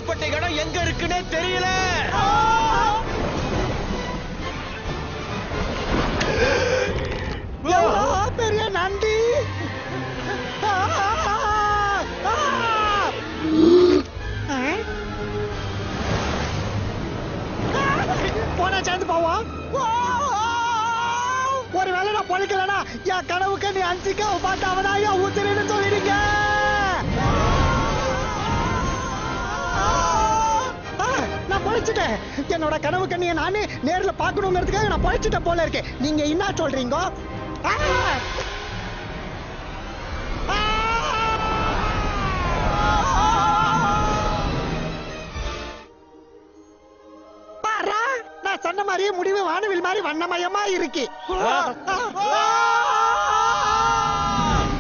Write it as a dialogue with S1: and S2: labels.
S1: அப்படிப்பட்ட இடம் எங்க இருக்குன்னே தெரியல
S2: எவ்வளோ பெரிய நண்டி ஆ! ஆ! ஆ? போனா சேர்ந்து போவோம் ஒருவேளை நான் பொழைக்கலனா என் கனவுக்கு நீ அஞ்சுக்க பார்த்து அவதான் என் ஊத்துறேன்னு சொல்லிடுங்க ஆ, நான் பொழைச்சிட்டேன் என்னோட கனவு கண்ணியை நானே நேர்ல பார்க்கணுங்கிறதுக்காக நான் பொழைச்சிட்டேன் போல இருக்கேன் நீங்க என்ன சொல்றீங்க ஆ! ஆ! பாரா நான் சொன்ன மாதிரியே முடிவு வானவில் மாதிரி வண்ணமயமா இருக்கு ஆ! ஆ!